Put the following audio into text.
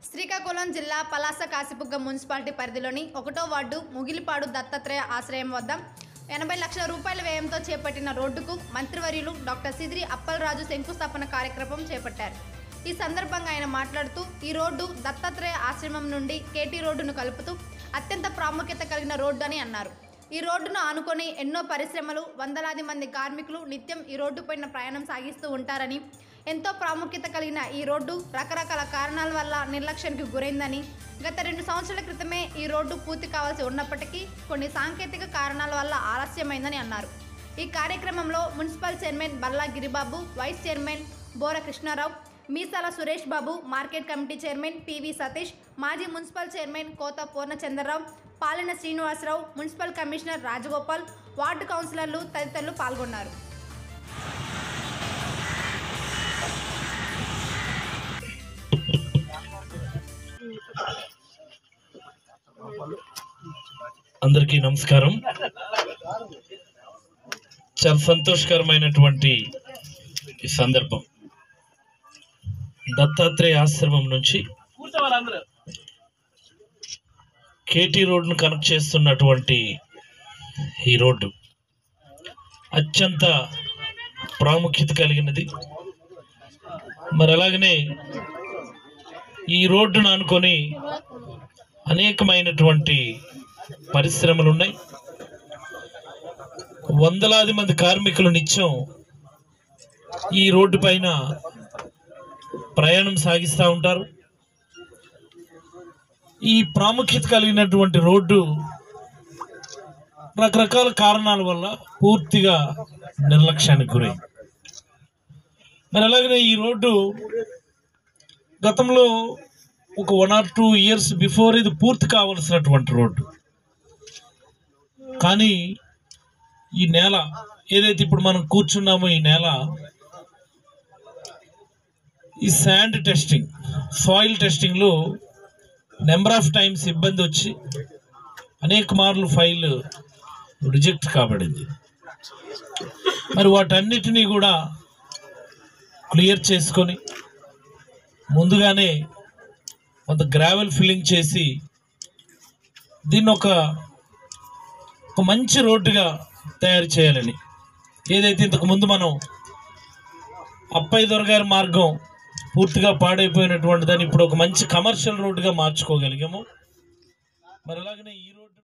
శ్రీకాకుళం జిల్లా పలాస కాసిపుగ్గ మున్సిపాలిటీ పరిధిలోని ఒకటో వార్డు ముగిలిపాడు దత్తాత్రేయ ఆశ్రయం వద్ద ఎనభై లక్షల రూపాయల వ్యయంతో చేపట్టిన రోడ్డుకు మంత్రివర్యులు డాక్టర్ సిద్రి అప్పలరాజు శంకుస్థాపన కార్యక్రమం చేపట్టారు ఈ సందర్భంగా ఆయన మాట్లాడుతూ ఈ రోడ్డు దత్తాత్రేయ ఆశ్రమం నుండి కేటీ రోడ్డును కలుపుతూ అత్యంత ప్రాముఖ్యత కలిగిన రోడ్డు అని అన్నారు ఈ రోడ్డును ఆనుకొని ఎన్నో పరిశ్రమలు వందలాది మంది కార్మికులు నిత్యం ఈ రోడ్డు పైన ప్రయాణం సాగిస్తూ ఉంటారని ఎంతో ప్రాముఖ్యత కలిగిన ఈ రోడ్డు రకరకాల కారణాల వల్ల నిర్లక్ష్యానికి గురైందని గత రెండు సంవత్సరాల క్రితమే ఈ రోడ్డు పూర్తి కావాల్సి ఉన్నప్పటికీ కొన్ని సాంకేతిక కారణాల వల్ల ఆలస్యమైందని అన్నారు ఈ కార్యక్రమంలో municipal chairman Balla Giribabu vice chairman Bora Krishnarao Meesala Suresh Babu market committee chairman P V Satish మాజీ municipal chairman Kota Purnachandrarao Palena Srinivasarao municipal commissioner Rajagopal ward కౌన్సిలర్లు తదితరులు పాల్గొన్నారు అందరికీ నమస్కారం చాలా సంతోషకరమైనటువంటి ఈ సందర్భం దత్తాత్రేయ ఆశ్రమం నుంచి కేటీ రోడ్ను కనెక్ట్ చేస్తున్నటువంటి ఈ రోడ్డు అత్యంత ప్రాముఖ్యత కలిగినది మరి అలాగనే ఈ రోడ్డును అనుకొని అనేకమైనటువంటి పరిశ్రమలు ఉన్నాయి వందలాది మంది కార్మికులు నిత్యం ఈ రోడ్డు పైన ప్రయాణం సాగిస్తూ ఉంటారు ఈ ప్రాముఖ్యత కలిగినటువంటి రోడ్డు రకరకాల కారణాల వల్ల పూర్తిగా నిర్లక్ష్యానికి గురైంది మరి అలాగనే ఈ రోడ్డు గతంలో ఒక one or two years before ఇది పూర్తి కావలసినటువంటి రోడ్డు కానీ ఈ నేల ఏదైతే ఇప్పుడు మనం కూర్చున్నామో ఈ నేల ఈ శాండ్ టెస్టింగ్ సాయిల్ టెస్టింగ్లో నెంబర్ ఆఫ్ టైమ్స్ ఇబ్బంది వచ్చి అనేక మార్లు ఫైల్ రిజెక్ట్ కాబడింది మరి వాటన్నిటినీ కూడా క్లియర్ చేసుకొని ముందుగానే కొంత గ్రావెల్ ఫిల్లింగ్ చేసి దీన్ని ఒక ఒక మంచి రోడ్డుగా తయారు చేయాలని ఏదైతే ఇంతకు ముందు మనం అప్పయ్య దొరగారి మార్గం పూర్తిగా పాడైపోయినటువంటి దాన్ని ఇప్పుడు ఒక మంచి కమర్షియల్ రోడ్డుగా మార్చుకోగలిగాము మరి అలాగనే ఈ